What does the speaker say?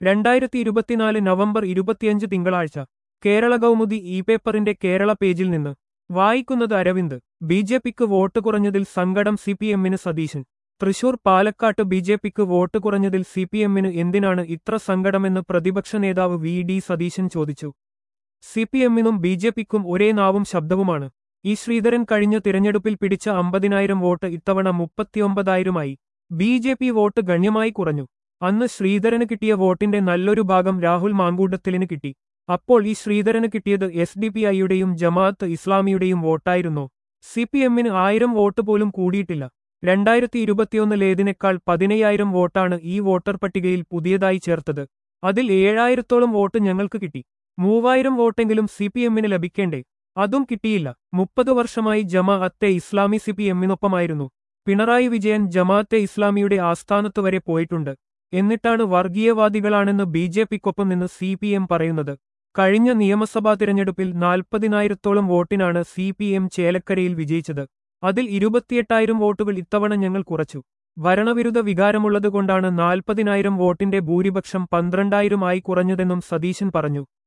രണ്ടായിരത്തി ഇരുപത്തിനാല് നവംബർ ഇരുപത്തിയഞ്ച് തിങ്കളാഴ്ച കേരള കൗമുദി ഇ പേപ്പറിന്റെ കേരള പേജിൽ നിന്ന് വായിക്കുന്നത് അരവിന്ദ് ബി ജെ പിക്ക് വോട്ട് കുറഞ്ഞതിൽ സങ്കടം സി പി എമ്മിന് സതീശൻ തൃശൂർ പാലക്കാട്ട് ബി ജെ പിക്ക് വോട്ട് കുറഞ്ഞതിൽ സി പി എമ്മിന് എന്തിനാണ് ഇത്ര സങ്കടമെന്ന് പ്രതിപക്ഷ നേതാവ് വി ഡി സതീശൻ ചോദിച്ചു സി പി എമ്മിനും ബി ജെ പിക്കും ഒരേ നാവും ശബ്ദവുമാണ് ഇ ശ്രീധരൻ കഴിഞ്ഞ തിരഞ്ഞെടുപ്പിൽ പിടിച്ച അമ്പതിനായിരം വോട്ട് ഇത്തവണ മുപ്പത്തിയൊമ്പതായിരമായി ബി ജെ പി വോട്ട് ഗണ്യമായി കുറഞ്ഞു അന്ന് ശ്രീധരന് കിട്ടിയ വോട്ടിന്റെ നല്ലൊരു ഭാഗം രാഹുൽ മാങ്കൂട്ടത്തിലിന് കിട്ടി അപ്പോൾ ഈ ശ്രീധരന് കിട്ടിയത് എസ് ഡി പി ഐയുടെയും ജമാഅത്ത് ഇസ്ലാമിയുടെയും വോട്ടായിരുന്നു സി പി എമ്മിന് ആയിരം വോട്ട് പോലും കൂടിയിട്ടില്ല രണ്ടായിരത്തി ഇരുപത്തിയൊന്നിലേതിനേക്കാൾ പതിനയ്യായിരം വോട്ടാണ് ഈ വോട്ടർ പട്ടികയിൽ പുതിയതായി ചേർത്തത് അതിൽ ഏഴായിരത്തോളം വോട്ട് ഞങ്ങൾക്ക് കിട്ടി മൂവായിരം വോട്ടെങ്കിലും സി പി എമ്മിന് ലഭിക്കേണ്ടേ അതും കിട്ടിയില്ല മുപ്പത് വർഷമായി ജമാഅത്തെ ഇസ്ലാമി സി പി എമ്മിനൊപ്പമായിരുന്നു പിണറായി വിജയൻ ജമാഅത്തെ ഇസ്ലാമിയുടെ ആസ്ഥാനത്ത് വരെ പോയിട്ടുണ്ട് എന്നിട്ടാണ് വർഗീയവാദികളാണെന്ന് ബി ജെ പിക്കൊപ്പം നിന്ന് സി പി എം പറയുന്നത് കഴിഞ്ഞ നിയമസഭാ തിരഞ്ഞെടുപ്പിൽ നാൽപ്പതിനായിരത്തോളം വോട്ടിനാണ് സി പി എം ചേലക്കരയിൽ വിജയിച്ചത് അതിൽ ഇരുപത്തിയെട്ടായിരം വോട്ടുകൾ ഇത്തവണ ഞങ്ങൾ കുറച്ചു ഭരണവിരുദ്ധ വികാരമുള്ളതുകൊണ്ടാണ് നാൽപ്പതിനായിരം വോട്ടിന്റെ ഭൂരിപക്ഷം പന്ത്രണ്ടായിരം ആയി കുറഞ്ഞതെന്നും സതീശൻ പറഞ്ഞു